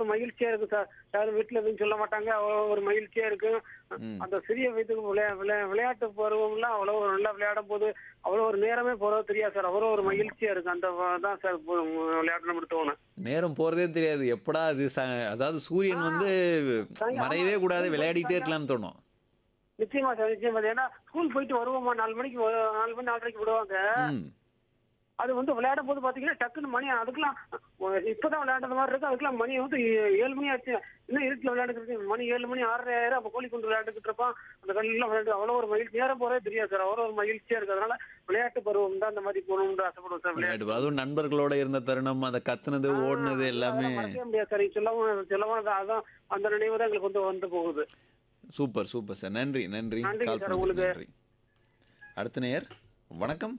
மகிழ்ச்சியா இருக்கு சார் யாரும் வீட்டுல எதுவும் சொல்ல மாட்டாங்க அவ்வளவு ஒரு மகிழ்ச்சியா இருக்கு அந்த சிறிய வயதுக்கு விளையா விளையா- விளையாட்டு பருவம்லாம் அவ்வளவு ஒரு நல்லா விளையாடும் போது அவ்வளவு ஒரு நேரமே போறது தெரியாது சார் அவ்வளவு ஒரு மகிழ்ச்சியா இருக்கு அந்த வ- தான் சார் இப்போ விளையாட்டு நம்ம தோணும் நேரம் போறதே தெரியாது எப்படா அது ச- அதாவது சூரியன் வந்து மறையவே கூடாது விளையாடிட்டே இருக்கலாம்னு தோணும் நிச்சயமா சார் நிச்சயமா ஏன்னா ஸ்கூல் போயிட்டு வருவோமா நாலு மணிக்கு வ- நாலு மணி நாலரைக்கு விடுவாங்க ம் அது வந்து விளையாடும் போது பாத்தீங்கன்னா டக்குன்னு மணி அதுக்கெல்லாம் அஹ் இப்பதான் விளையாடுற மாதிரி இருக்கு அதுக்கெல்லாம் மணி வந்து ஏ- ஏழு மணி ஆச்சு இன்னும் இருட்டுல விளையாடுறது மணி ஏழு மணி ஆறரை ஆயிரம் அப்ப கோழி கொண்டு விளையாண்டுக்கிட்டு இருப்பான் அந்த கல்லாம் விளையாண்டு அவ்வளவு ஒரு மகிழ்ச்சி நேரம் போறதே தெரியாது சார் அவ்வளவு ஒரு மகிழ்ச்சியா இருக்கு அதனால விளையாட்டு பருவம் தான் அந்த மாதிரி போகணும்னு ஆசைப்படுவோம் சார் விளையாட்டு விளையாட்டு அதுவும் நண்பர்களோட இருந்த தருணம் அதை கத்துனது ஓடுனது எல்லாமே அதெல்லாம் மறக்கவே முடியாது சார் சொல்லவும் சொல்லவும் அது- அதான் அந்த நினைவு தான் எங்களுக்கு வந்து வந்து போகுது சூப்பர் சூப்பர் சார் நன்றி நன்றி நன்றிங்க கால் சார், பண்ணதுக்கு உங்களுக்கு. நன்றி அடுத்த நேயர் வணக்கம்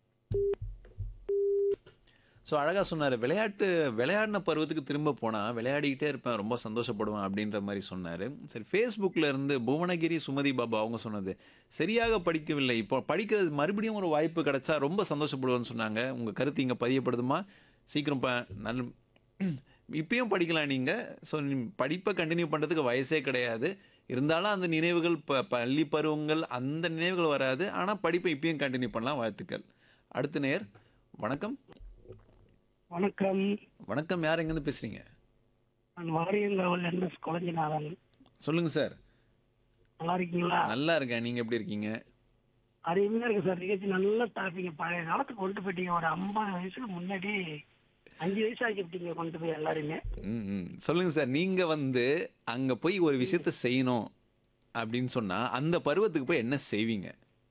ஸோ அழகாக சொன்னார் விளையாட்டு விளையாடின பருவத்துக்கு திரும்ப போனால் விளையாடிக்கிட்டே இருப்பேன் ரொம்ப சந்தோஷப்படுவேன் அப்படின்ற மாதிரி சொன்னார் சரி ஃபேஸ்புக்கில் இருந்து புவனகிரி சுமதி பாபா அவங்க சொன்னது சரியாக படிக்கவில்லை இப்போ படிக்கிறது மறுபடியும் ஒரு வாய்ப்பு கிடைச்சா ரொம்ப சந்தோஷப்படுவேன்னு சொன்னாங்க உங்கள் கருத்து இங்கே பதியப்படுதுமா சீக்கிரம் ப நல் இப்பயும் படிக்கலாம் நீங்கள் ஸோ படிப்பை கண்டினியூ பண்ணுறதுக்கு வயசே கிடையாது இருந்தாலும் அந்த நினைவுகள் ப பள்ளி பருவங்கள் அந்த நினைவுகள் வராது ஆனால் படிப்பை இப்பயும் கண்டினியூ பண்ணலாம் வாழ்த்துக்கள் அடுத்த நேர் வணக்கம் வணக்கம் வணக்கம் யார் எங்கேருந்து பேசுகிறீங்க நான் வாரியங்காவல் என்எஸ் கொலஞ்சிநாதன் சொல்லுங்கள் சார் நல்லா இருக்கீங்களா நல்லா இருக்கேன் நீங்கள் எப்படி இருக்கீங்க அருமையா இருக்கு சார் நிகழ்ச்சி நல்ல டாபிக் பழைய காலத்துக்கு கொண்டு போயிட்டீங்க ஒரு ஐம்பது வயசுக்கு முன்னாடி அஞ்சு வயசு ஆக்கிவிட்டீங்க கொண்டு போய் எல்லாருமே ம் ம் சொல்லுங்கள் சார் நீங்கள் வந்து அங்கே போய் ஒரு விஷயத்த செய்யணும் அப்படின்னு சொன்னால் அந்த பருவத்துக்கு போய் என்ன செய்வீங்க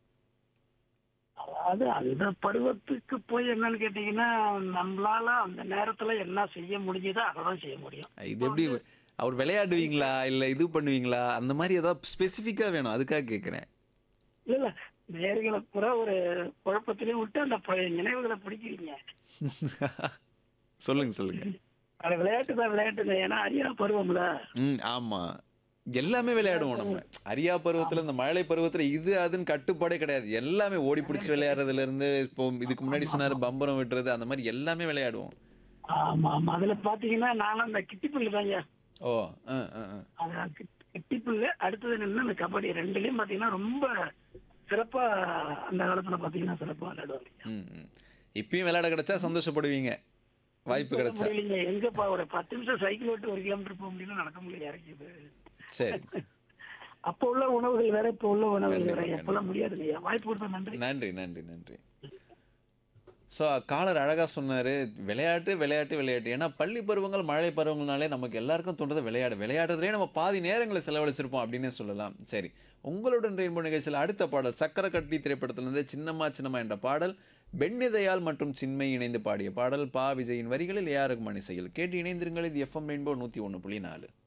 அதாவது அந்த பருவத்துக்கு போய் என்னன்னு கேட்டீங்கன்னா நம்மளால அந்த நேரத்துல என்ன செய்ய முடிஞ்சதோ அதான் செய்ய முடியும் இது எப்படி அவர் விளையாடுவீங்களா இல்லை இது பண்ணுவீங்களா அந்த மாதிரி ஏதாவது ஸ்பெசிஃபிக்காக வேணும் அதுக்காக கேட்குறேன் இல்ல இல்ல நேர்களை பூரா ஒரு குழப்பத்திலே விட்டு அந்த பழைய நினைவுகளை பிடிக்கிறீங்க சொல்லுங்க சொல்லுங்க அது விளையாட்டு தான் விளையாட்டு தான் ஏன்னா அரியா பருவம்ல ம் ஆமாம் எல்லாமே விளையாடுவோம் நம்ம அரியா பருவத்தில் இந்த மழலை பருவத்தில் இது அதுன்னு கட்டுப்பாடே கிடையாது எல்லாமே ஓடி பிடிச்சி விளையாடுறதுல இருந்து இப்போ இதுக்கு முன்னாடி சொன்னார் பம்பரம் விட்டுறது அந்த மாதிரி எல்லாமே விளையாடுவோம் ஆமா ஆமா அதுல பாத்தீங்கன்னா நானும் அந்த கிட்டிப்புல்லு தாங்க ஓ ஆ ஆ ஆ. அது கிட்- கிட்டிப்புல்லு அடுத்தது நின்று அந்த கபடி ரெண்டுலயும் பாத்தீங்கன்னா ரொம்ப சிறப்பா அந்த காலத்துல பாத்தீங்கன்னா சிறப்பா விளையாடுவாங்க ம் ம் இப்பயும் விளையாட கிடைச்சா சந்தோஷப்படுவீங்க வாய்ப்பு கிடைச்சா முடியலைங்க எங்கப்பா ஒரு பத்து நிமிஷம் சைக்கிள் ஓட்டு ஒரு கிலோமீட்டர் போக முடியல நடக்க முடியல இறக்கிது சரி அப்ப உள்ள உணவுகள் வேற இப்ப உள்ள உணவுகள் வேற கண்டிப்பா, எப்பெல்லாம் முடியாது இல்லையா வாய்ப்பு கொடுத்த நன்றி நன்றி நன்றி நன்றி ஸோ காலர் அழகாக சொன்னார் விளையாட்டு விளையாட்டு விளையாட்டு ஏன்னா பள்ளி பருவங்கள் மழை பருவங்கள்னாலே நமக்கு எல்லாருக்கும் தோன்றது விளையாடு விளையாடுறதுலேயே நம்ம பாதி நேரங்களை செலவழிச்சிருப்போம் அப்படின்னே சொல்லலாம் சரி உங்களுடன் ரெயின்போ நிகழ்ச்சியில் அடுத்த பாடல் சக்கர கட்டி திரைப்படத்திலிருந்து சின்னம்மா சின்னம்மா என்ற பாடல் பெண்ணிதயால் மற்றும் சின்மை இணைந்து பாடிய பாடல் பா விஜயின் வரிகளில் ஏஆர் ரகுமான் இசையில் கேட்டு இணைந்திருங்கள் இது எஃப்எம் ரெயின்போ நூற்றி ஒன்று புள்ளி நாலு